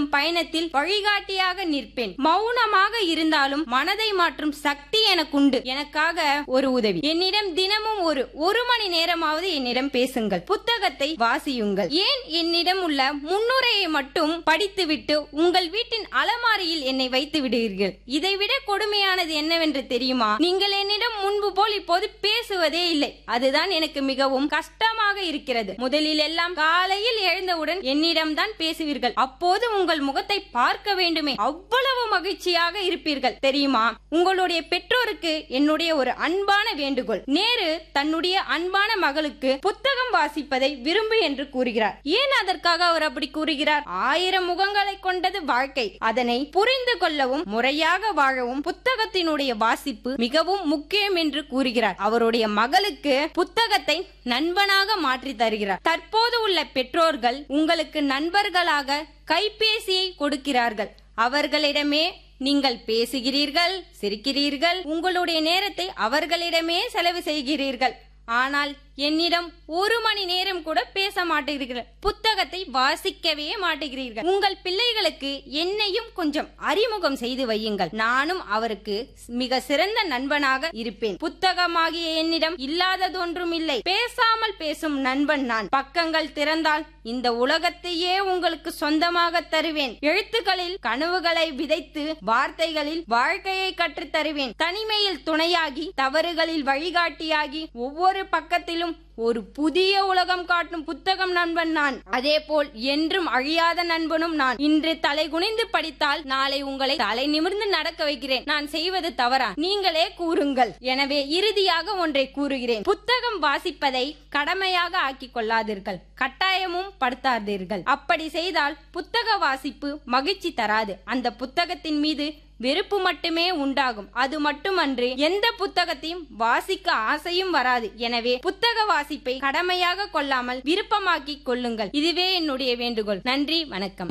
செல்லும் பயணத்தில் வழிகாட்டியாக நிற்பேன் மௌனமாக இருந்தாலும் மனதை மாற்றும் சக்தி எனக்குண்டு எனக்காக ஒரு உதவி என்னிடம் தினமும் ஒரு ஒரு மணி நேரமாவது என்னிடம் பேசுங்கள் புத்தகத்தை வாசியுங்கள் ஏன் என்னிடம் உள்ள முன்னுரையை மட்டும் படித்துவிட்டு உங்கள் வீட்டின் அலமாரியில் என்னை வைத்து விடுவீர்கள் இதைவிட கொடுமையானது என்னவென்று தெரியுமா நீங்கள் என்னிடம் முன்பு போல் இப்போது பேசுவதே இல்லை அதுதான் எனக்கு மிகவும் கஷ்டமாக இருக்கிறது முதலில் எல்லாம் காலையில் எழுந்தவுடன் என்னிடம் தான் பேசுவீர்கள் அப்போது உங்கள் முகத்தை பார்க்க வேண்டுமே அவ்வளவு மகிழ்ச்சியாக இருப்பீர்கள் தெரியுமா உங்களுடைய பெற்றோருக்கு என்னுடைய ஒரு அன்பான வேண்டுகோள் நேரு தன்னுடைய அன்பான மகளுக்கு புத்தகம் வாசிப்பதை விரும்பு என்று கூறுகிறார் ஏன் அதற்காக அவர் அப்படி கூறுகிறார் ஆயிரம் முகங்களை கொண்டது வாழ்க்கை அதனை புரிந்து கொள்ளவும் முறையாக வாழவும் புத்தகத்தினுடைய வாசிப்பு மிகவும் முக்கியம் என்று கூறுகிறார் அவருடைய மகளுக்கு புத்தகத்தை நண்பனாக மாற்றி தருகிறார் தற்போது உள்ள பெற்றோர்கள் உங்களுக்கு நண்பர்களாக கைபேசியை கொடுக்கிறார்கள் அவர்களிடமே நீங்கள் பேசுகிறீர்கள் சிரிக்கிறீர்கள் உங்களுடைய நேரத்தை அவர்களிடமே செலவு செய்கிறீர்கள் ஆனால் என்னிடம் ஒரு மணி நேரம் கூட பேச மாட்டேங்கிறீர்கள் புத்தகத்தை வாசிக்கவே மாட்டேங்கிறீர்கள் உங்கள் பிள்ளைகளுக்கு என்னையும் கொஞ்சம் அறிமுகம் செய்து வையுங்கள் நானும் அவருக்கு மிக சிறந்த நண்பனாக இருப்பேன் புத்தகமாகிய என்னிடம் இல்லாததொன்றும் இல்லை பேசாமல் பேசும் நண்பன் நான் பக்கங்கள் திறந்தால் இந்த உலகத்தையே உங்களுக்கு சொந்தமாக தருவேன் எழுத்துக்களில் கனவுகளை விதைத்து வார்த்தைகளில் வாழ்க்கையை கற்றுத் தருவேன் தனிமையில் துணையாகி தவறுகளில் வழிகாட்டியாகி ஒவ்வொரு பக்கத்திலும் ஒரு புதிய உலகம் காட்டும் புத்தகம் நண்பன் நான் அதே போல் என்றும் அழியாத நண்பனும் நான் இன்று தலை குனிந்து படித்தால் நாளை உங்களை தலை நிமிர்ந்து நடக்க வைக்கிறேன் நான் செய்வது தவறா நீங்களே கூறுங்கள் எனவே இறுதியாக ஒன்றை கூறுகிறேன் புத்தகம் வாசிப்பதை கடமையாக ஆக்கிக் கொள்ளாதீர்கள் கட்டாயமும் படுத்தாதீர்கள் அப்படி செய்தால் புத்தக வாசிப்பு மகிழ்ச்சி தராது அந்த புத்தகத்தின் மீது வெறுப்பு மட்டுமே உண்டாகும் அது மட்டுமன்று எந்த புத்தகத்தையும் வாசிக்க ஆசையும் வராது எனவே புத்தக வாசிப்பை கடமையாக கொள்ளாமல் விருப்பமாக்கிக் கொள்ளுங்கள் இதுவே என்னுடைய வேண்டுகோள் நன்றி வணக்கம்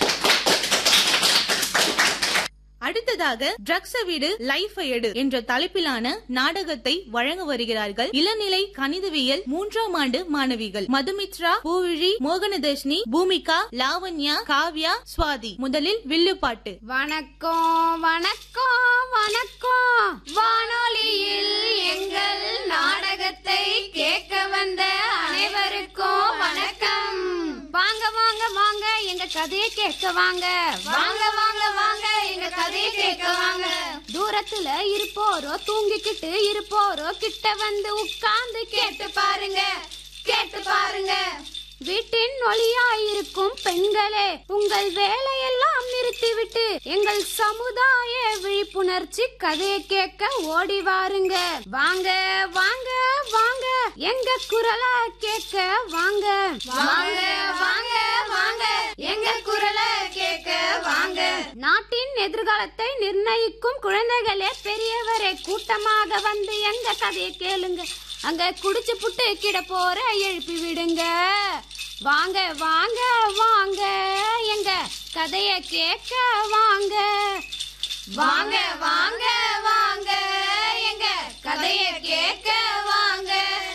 அடுத்ததாக ட்ரக்ஸ வீடு லைஃப் எடு என்ற தலைப்பிலான நாடகத்தை வழங்க வருகிறார்கள் இளநிலை கணிதவியல் மூன்றாம் ஆண்டு மாணவிகள் மதுமித்ரா பூவிழி மோகனதர்ஷினி பூமிகா லாவண்யா காவ்யா சுவாதி முதலில் வில்லுப்பாட்டு வணக்கம் வணக்கம் வணக்கம் வானொலியில் எங்கள் நாடகத்தை கேட்க வந்த அனைவருக்கும் வணக்கம் வாங்க வாங்க வாங்க எங்க கதையை கேட்க வாங்க வாங்க வாங்க வாங்க எங்க கதையை கேட்க வாங்க தூரத்துல இருப்போரோ தூங்கிக்கிட்டு இருப்போரோ கிட்ட வந்து உட்கார்ந்து கேட்டு பாருங்க கேட்டு பாருங்க வீட்டின் ஒளியாயிருக்கும் பெண்களே உங்கள் வேலையெல்லாம் நிறுத்திவிட்டு எங்கள் சமுதாய விழிப்புணர்ச்சி கதையை கேட்க ஓடி வாருங்க வாங்க வாங்க வாங்க எங்க குரலை கேட்க வாங்க வாங்க வாங்க வாங்க எங்க குரலை கேட்க வாங்க நாட்டின் எதிர்காலத்தை நிர்ணயிக்கும் குழந்தைகளே பெரியவரே கூட்டமாக வந்து எங்க கதையை கேளுங்க அங்க குடிச்சு புட்டு கிட போற எழுப்பி விடுங்க வாங்க வாங்க வாங்க எங்க கதைய கேட்க வாங்க வாங்க வாங்க வாங்க எங்க கதைய கேட்க வாங்க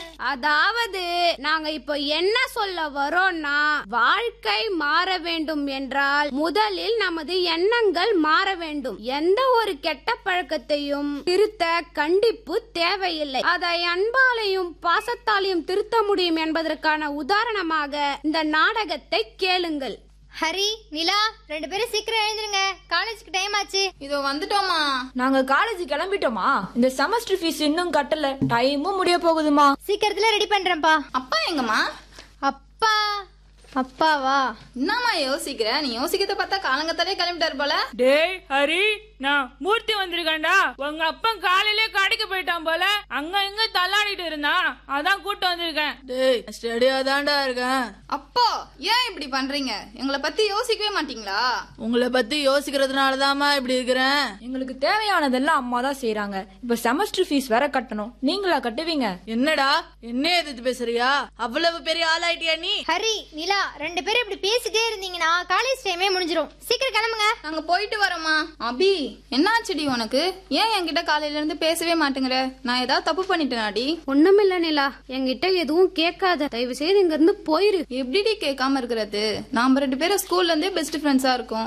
அதாவது நாங்க இப்போ என்ன சொல்ல வரோம்னா வாழ்க்கை மாற வேண்டும் என்றால் முதலில் நமது எண்ணங்கள் மாற வேண்டும் எந்த ஒரு கெட்ட பழக்கத்தையும் திருத்த கண்டிப்பு தேவையில்லை அதை அன்பாலையும் பாசத்தாலையும் திருத்த முடியும் என்பதற்கான உதாரணமாக இந்த நாடகத்தை கேளுங்கள் ஹரி நிலா ரெண்டு பேரும் சீக்கிரம் எழுந்துருங்க காலேஜுக்கு டைம் ஆச்சு இதோ வந்துட்டோமா நாங்க காலேஜ் கிளம்பிட்டோமா இந்த செமஸ்டர் ஃபீஸ் இன்னும் கட்டல டைமும் முடிய போகுதுமா சீக்கிரத்துல ரெடி பண்றேன்ப்பா அப்பா எங்கம்மா அப்பா அப்பாவா என்னம்மா யோசிக்கிற நீ யோசிக்கிறத பார்த்தா காலங்கத்தாலே கிளம்பிட்டாரு போல டேய் ஹரி நான் மூர்த்தி வந்திருக்கேன்டா உங்க அப்பா காலையிலே கடைக்கு போயிட்டான் போல அங்க இங்க தள்ளாடிட்டு இருந்தான் அதான் கூட்டு வந்திருக்கேன் டேய் ஸ்டடியா தான்டா இருக்கேன் அப்போ ஏன் இப்படி பண்றீங்க எங்களை பத்தி யோசிக்கவே மாட்டீங்களா உங்களை பத்தி யோசிக்கிறதுனால தாம்மா இப்படி இருக்கிறேன் எங்களுக்கு தேவையானதெல்லாம் அம்மா தான் செய்யறாங்க இப்ப செமஸ்டர் ஃபீஸ் வேற கட்டணும் நீங்களா கட்டுவீங்க என்னடா என்ன எதிர்த்து பேசுறியா அவ்வளவு பெரிய ஆளாயிட்டியா நீ ஹரி நிலா ரெண்டு பேரும் இப்படி பேசிட்டே இருந்தீங்கன்னா காலேஜ் டைமே முடிஞ்சிரும் சீக்கிரம் கிளம்புங்க நாங்க போயிட்டு வரோமா அபி என்னாச்சுடி உனக்கு ஏன் என்கிட்ட காலையில இருந்து பேசவே மாட்டேங்கிற நான் ஏதாவது தப்பு பண்ணிட்டேனாடி ஒண்ணுமில்ல நிலா என்கிட்ட எதுவும் கேட்காத தயவு செய்து இங்க இருந்து போயிரு எப்படிடி கேட்காம இருக்கிறது நாம ரெண்டு பேரும் ஸ்கூல்ல இருந்தே பெஸ்ட் ஃப்ரெண்ட்ஸா இருக்கோம்